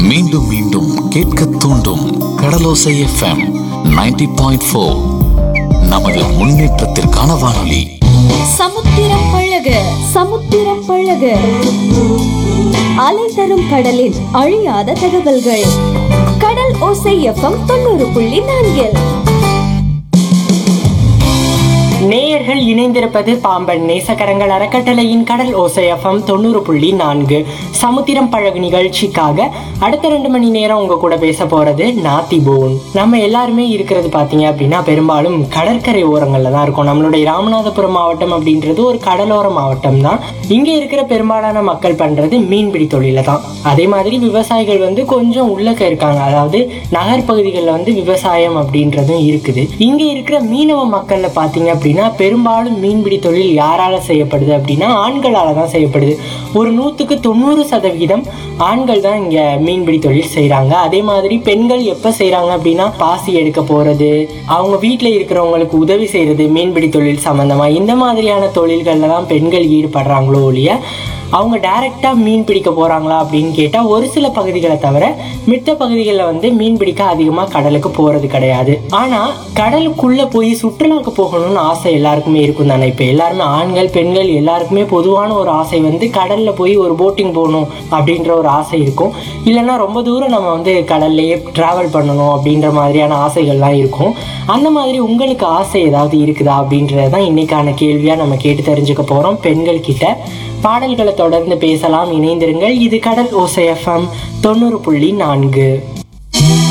மீண்டும் மீண்டும் கேட்க தூண்டும் கடலோசை எஃப்எம் 90.4 பாயிண்ட் ஃபோர் நமது முன்னேற்றத்திற்கான வானொலி சமுத்திரம் பழக சமுத்திரம் பழக அலை தரும் கடலின் அழியாத தகவல்கள் கடல் ஓசை எஃப்எம் தொண்ணூறு புள்ளி நான்கில் நேயர்கள் இணைந்திருப்பது பாம்பன் நேசக்கரங்கள் அறக்கட்டளையின் கடல் ஓசையஃபம் தொண்ணூறு புள்ளி நான்கு சமுத்திரம் பழகு நிகழ்ச்சிக்காக அடுத்த ரெண்டு மணி நேரம் உங்க கூட பேச போறது நாத்தி போன் நம்ம எல்லாருமே இருக்கிறது பாத்தீங்க அப்படின்னா பெரும்பாலும் கடற்கரை ஓரங்கள்ல தான் இருக்கும் நம்மளுடைய ராமநாதபுரம் மாவட்டம் அப்படின்றது ஒரு கடலோர மாவட்டம் தான் இங்க இருக்கிற பெரும்பாலான மக்கள் பண்றது மீன்பிடி தொழில தான் அதே மாதிரி விவசாயிகள் வந்து கொஞ்சம் உள்ளக்க இருக்காங்க அதாவது நகர்பகுதிகளில் வந்து விவசாயம் அப்படின்றதும் இருக்குது இங்க இருக்கிற மீனவ மக்கள்ல பாத்தீங்க அப்படின்னா பெரும்பாலும் மீன்பிடி தொழில் யாரால செய்யப்படுது அப்படின்னா ஆண்களால தான் செய்யப்படுது ஒரு நூத்துக்கு தொண்ணூறு சதவீதம் ஆண்கள் தான் இங்க மீன்பிடி தொழில் செய்றாங்க அதே மாதிரி பெண்கள் எப்ப செய்றாங்க அப்படின்னா பாசி எடுக்க போறது அவங்க வீட்டுல இருக்கிறவங்களுக்கு உதவி செய்யறது மீன்பிடி தொழில் சம்பந்தமா இந்த மாதிரியான தொழில்கள்ல தான் பெண்கள் ஈடுபடுறாங்களோ ஒழிய அவங்க டைரக்டா மீன் பிடிக்க போறாங்களா அப்படின்னு கேட்டா ஒரு சில பகுதிகளை தவிர மித்த பகுதிகளில் வந்து மீன் பிடிக்க அதிகமா கடலுக்கு போறது கிடையாது ஆனா கடலுக்குள்ள போய் சுற்றுலாக்கு போகணும்னு ஆசை எல்லாருக்குமே இருக்கும் தானே இப்ப எல்லாருமே ஆண்கள் பெண்கள் எல்லாருக்குமே பொதுவான ஒரு ஆசை வந்து கடல்ல போய் ஒரு போட்டிங் போகணும் அப்படின்ற ஒரு ஆசை இருக்கும் இல்லைன்னா ரொம்ப தூரம் நம்ம வந்து கடல்லையே டிராவல் பண்ணணும் அப்படின்ற மாதிரியான ஆசைகள்லாம் இருக்கும் அந்த மாதிரி உங்களுக்கு ஆசை ஏதாவது இருக்குதா அப்படின்றது தான் இன்னைக்கான கேள்வியா நம்ம கேட்டு தெரிஞ்சுக்க போறோம் பெண்கள் கிட்ட பாடல்களை தொடர்ந்து பேசலாம் இணைந்திருங்கள் இது கடல் ஓசை எஃப்எம் தொண்ணூறு புள்ளி நான்கு